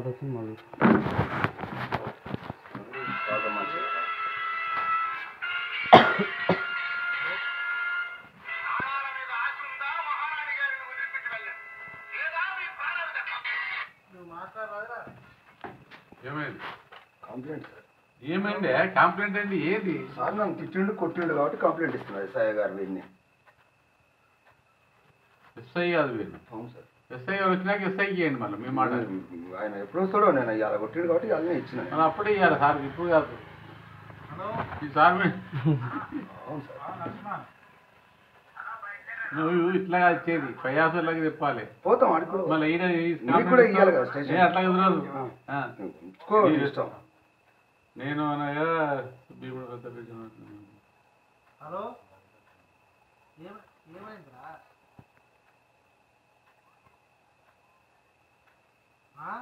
తర్వాత వచ్చింది మళ్ళీ ఏమైంది కంప్లైంట్ సార్ ఏమైంది కంప్లైంట్ అండి ఏది సార్ నన్ను తిట్టిండు కొట్టిండు కాబట్టి కంప్లైంట్ ఇస్తున్నారు సాయి గారు వీడిని ఎస్ఐ కాదు వీళ్ళు అవును సార్ ఎస్ఐ గారు వచ్చినాక ఎస్ఐ చేయండి మళ్ళీ మీ మాట ఆయన ఎప్పుడు వస్తాడో నేను ఇలా కొట్టిండు కాబట్టి ఇవాళనే ఇచ్చిన మళ్ళీ అప్పుడే ఇవ్వాలి సార్ ఇప్పుడు కాదు ఈ సార్ మీ- అవును సార్ నువ్వు ఇట్లా వచ్చేది ప్రయాసాలకు చెప్పాలి పోతాం అడుగు మళ్ళీ ఈయన ఈ నీకు కూడా ఇయ్యాలి కదా స్టేషన్. ఏ, అట్లా కుదరదు ఆ. ఉంచుకో నీ ఇష్టం నేను అనగా భీముడు పెద్ద పిలిచిన హలో ఏమ ఏమైందిరా ఆ?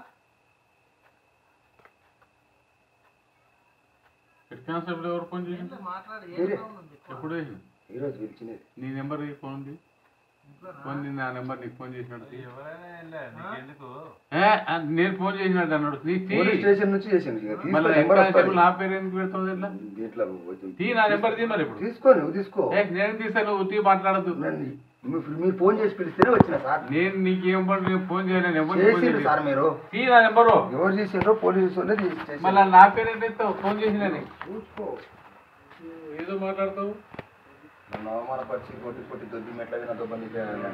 హెడ్ కానిస్టేబుల్ ఎవరు ఫోన్ చేసి ఏంటో మాట్లాడు ఏం మీరే. ప్రాబ్లం ఉంది? ఎప్పుడు చేసి ఈరోజు పిలిచినది నీ నెంబర్ ఫోన్ ఉంది ఇంట్లోనా? ఫోన్ నీ నా నెంబర్ నీకు ఫోన్ చేసినట్టు నీకెందుకు? ఏ, ఆ, నేను ఫోన్ చేసినట్టు అన్నాడు తీ తీ. పోలీస్ స్టేషన్ నుంచి చేసిండు ఇక తీసుకో మళ్ళీ హెడ్ నెంబర్ కానిస్టేబుల్ వస్తుంది నా పేరు ఎందుకు పెడుతుంది ఇట్లా దీంట్లో వచ్చింది. తీ నా నెంబర్ తీ మరి ఇప్పుడు తీసుకో నువ్వు తీసుకో ఏ, నేను తీసాను నువ్వు తీ మాట్లాడద్దు నేను మీ- మీరు ఫోన్ చేసి పిలిస్తేనే వచ్చిన సార్ నేను నీకేం పని నేను ఫోన్ చేయలేను ఎవరికి ఫోన్ చేసిండు సార్ చేయలేదు. మీరు తీ నా నెంబరు ఎవరు చేసిండ్రో పోలీసు వాళ్ళే తీసి చేసిండ్రు. మళ్ళీ నా పేరు ఏంటి ఎత్తావు? ఫోన్ చేసినని చూసుకో ఏదో మాట్లాడతావు నన్ను అవమానపరిచి కొట్టి కొట్టి దొబ్బి మెట్ల మీద దొబ్బని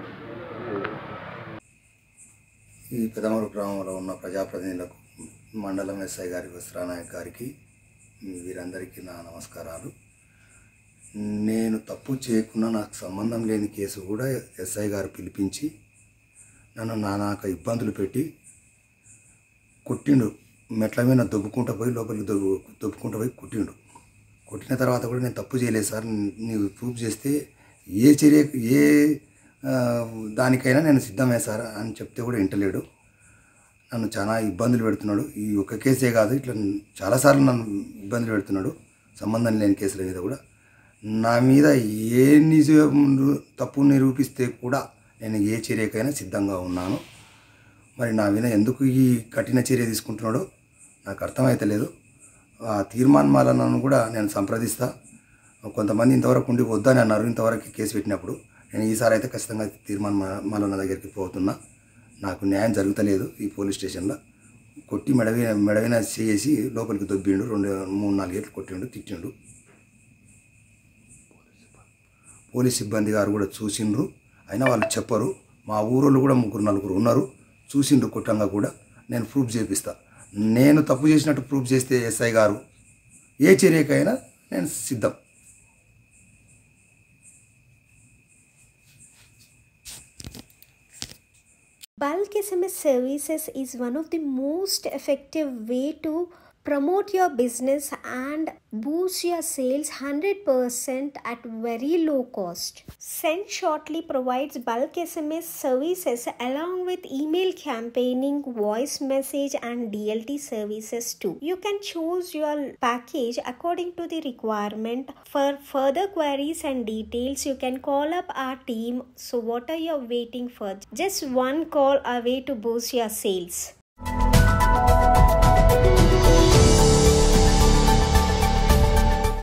ఈ పెదమూరు గ్రామంలో ఉన్న ప్రజాప్రతినిధులకు మండలం ఎస్ఐ గారి వస్త్రానాయక్ గారికి వీరందరికీ నా నమస్కారాలు నేను తప్పు చేయకుండా నాకు సంబంధం లేని కేసు కూడా ఎస్ఐ గారు పిలిపించి నన్ను నానాక ఇబ్బందులు పెట్టి కొట్టిండు మెట్ల మీద దొబ్బుకుంటూ పోయి లోపలికి దొబ్బు దొబ్బుకుంటూ పోయి కొట్టిండు కొట్టిన తర్వాత కూడా నేను తప్పు చేయలేదు సార్ నీవు ప్రూఫ్ చేస్తే ఏ చర్య ఏ ఆ, దానికైనా నేను సిద్ధమే సార్ అని చెప్తే కూడా వింటలేడు నన్ను చాలా ఇబ్బందులు పెడుతున్నాడు ఈ ఒక్క కేసే కాదు ఇట్లా చాలాసార్లు నన్ను ఇబ్బందులు పెడుతున్నాడు సంబంధం లేని కేసుల మీద కూడా నా మీద ఏ నిజం తప్పు నిరూపిస్తే కూడా నేను ఏ చర్యకైనా సిద్ధంగా ఉన్నాను మరి నా మీద ఎందుకు ఈ కఠిన చర్య తీసుకుంటున్నాడో నాకు అర్థమైతలేదు ఆ తీర్మానాలను కూడా నేను సంప్రదిస్తా కొంతమంది ఇంతవరకు ఉండి వద్దని అన్నారు ఇంతవరకు కేసు పెట్టినప్పుడు నేను ఈసారి అయితే ఖచ్చితంగా తీర్మానాల దగ్గరికి పోతున్నా నాకు న్యాయం జరుగుతలేదు ఈ పోలీస్ స్టేషన్లో కొట్టి మెడవి మెడవిన చేసి లోపలికి దొబ్బిండు రెండు మూడు నాలుగు ఏళ్ళు కొట్టిండు తిట్టిండు పోలీస్ సిబ్బంది గారు కూడా చూసిండ్రు అయినా వాళ్ళు చెప్పరు మా ఊరోళ్ళు కూడా ముగ్గురు నలుగురు ఉన్నారు చూసిండ్రు కుట్టంగా కూడా నేను ప్రూఫ్ చేపిస్తా నేను తప్పు చేసినట్టు ప్రూఫ్ చేస్తే ఎస్ఐ గారు ఏ చర్యకైనా నేను సిద్ధం Bulk SMS services is one of the most effective way to promote your business and boost your sales 100% at very low cost. Send Shortly provides bulk SMS services along with email campaigning, voice message and DLT services too. You can choose your package according to the requirement. For further queries and details, you can call up our team. So what are you waiting for? Just one call away to boost your sales.